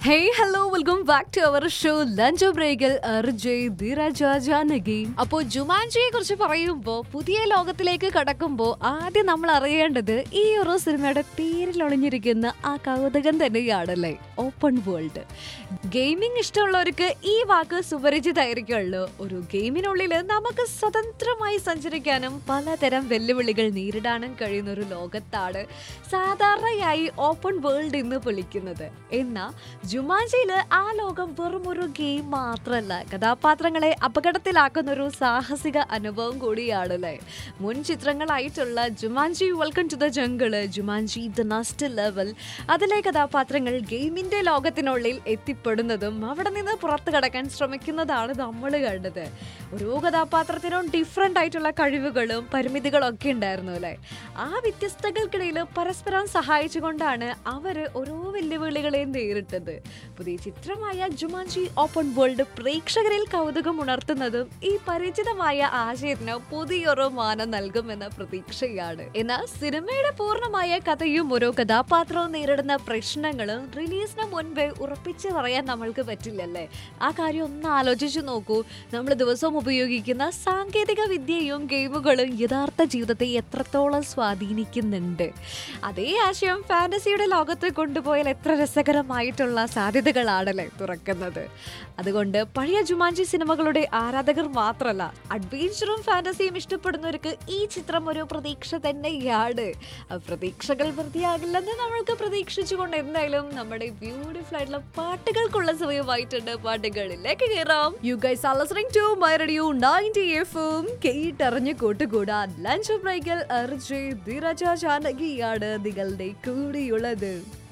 hey hello welcome back to our show lunch ബ്രേക്കിൽ അർജയ് ധീരജ ജാനകി അപ്പോൾ ജുമാൻജിയെ കുറിച്ച് പറയുമ്പോൾ പുതിയ ലോകത്തിലേക്ക് കടക്കുമ്പോൾ ആദ്യം നമ്മൾ അറിയേണ്ടത് ഈ ഒരു സിനിമയുടെ പേരിൽ ഒളിഞ്ഞിരിക്കുന്ന ആ കൗതുകം തന്നെയാണല്ലേ ഓപ്പൺ വേൾഡ് ഗെയിമിംഗ് ഇഷ്ടമുള്ളവർക്ക് ഈ വാക്ക് സുപരിചിതമായിരിക്കുമല്ലോ ഒരു ഗെയിമിനുള്ളിൽ നമുക്ക് സ്വതന്ത്രമായി സഞ്ചരിക്കാനും പലതരം വെല്ലുവിളികൾ നേരിടാനും കഴിയുന്ന ഒരു ലോകത്താണ് സാധാരണയായി ഓപ്പൺ വേൾഡ് എന്ന് വിളിക്കുന്നത് എന്നാൽ ജുമാൻജിയില് ആ ലോകം വെറും ഒരു ഗെയിം മാത്രമല്ല കഥാപാത്രങ്ങളെ അപകടത്തിലാക്കുന്ന ഒരു സാഹസിക അനുഭവം കൂടിയാണല്ലേ മുൻ ചിത്രങ്ങളായിട്ടുള്ള Jumanji welcome to the jungle Jumanji the next level അതിലെ കഥാപാത്രങ്ങൾ ഗെയിമിന്റെ ലോകത്തിനുള്ളിൽ എത്തിപ്പെടുന്നതും അവിടെ നിന്ന് പുറത്തു കടക്കാൻ ശ്രമിക്കുന്നതാണ് നമ്മൾ കണ്ടത് ഓരോ കഥാപാത്രത്തിനും ഡിഫറെൻ്റ് ആയിട്ടുള്ള കഴിവുകളും പരിമിതികളും ഒക്കെ ഉണ്ടായിരുന്നു അല്ലേ ആ വ്യത്യസ്തകൾക്കിടയിൽ പരസ്പരം സഹായിച്ചുകൊണ്ടാണ് അവർ ഓരോ വെല്ലുവിളികളെയും നേരിട്ടത് പുതിയ ചിത്രമായ ജുമാൻജി ഓപ്പൺ വേൾഡ് പ്രേക്ഷകരിൽ കൗതുകം ഉണർത്തുന്നതും ഈ പരിചിതമായ ആശയത്തിന് പുതിയൊരു മാനം നൽകുമെന്ന പ്രതീക്ഷയാണ് എന്നാൽ സിനിമയുടെ പൂർണ്ണമായ കഥയും ഓരോ കഥാപാത്രവും നേരിടുന്ന പ്രശ്നങ്ങളും റിലീസിന് മുൻപേ ഉറപ്പിച്ച് പറയാൻ നമ്മൾക്ക് പറ്റില്ലല്ലേ ആ കാര്യം ഒന്ന് ആലോചിച്ചു നോക്കൂ നമ്മൾ ദിവസവും ഉപയോഗിക്കുന്ന സാങ്കേതിക വിദ്യയും ഗെയിമുകളും യഥാർത്ഥ ജീവിതത്തെ എത്രത്തോളം സ്വാധീനിക്കുന്നുണ്ട് അതേ ആശയം ഫാന്റസിയുടെ ലോകത്ത് കൊണ്ടുപോയാൽ എത്ര രസകരമായിട്ടുള്ള സാധ്യതകളാണല്ലേ തുറക്കുന്നത് അതുകൊണ്ട് പഴയ ജുമാൻജി സിനിമകളുടെ ആരാധകർ മാത്രമല്ല അഡ്വഞ്ചറും ഫാന്റസിയും ഇഷ്ടപ്പെടുന്നവർക്ക് ഈ ചിത്രം ഒരു പ്രതീക്ഷ തന്നെയാണ് ആ പ്രതീക്ഷകൾ വൃത്തിയാകില്ലെന്ന് നമ്മൾക്ക് പ്രതീക്ഷിച്ചുകൊണ്ട് എന്തായാലും നമ്മുടെ ബ്യൂട്ടിഫുൾ ആയിട്ടുള്ള പാട്ടുകൾക്കുള്ള സമയമായിട്ടുണ്ട് പാട്ടുകളിലേക്ക് കയറാം you guys are listening to my radio 90 എഫും കേട്ടറിഞ്ഞ് കൂട്ടുകൂടാ ലഞ്ച് ബ്രേക്കിൽ അർജയ് ധീരജ ജാനകിയാണ് നിങ്ങളുടെ കൂടെയുള്ളത്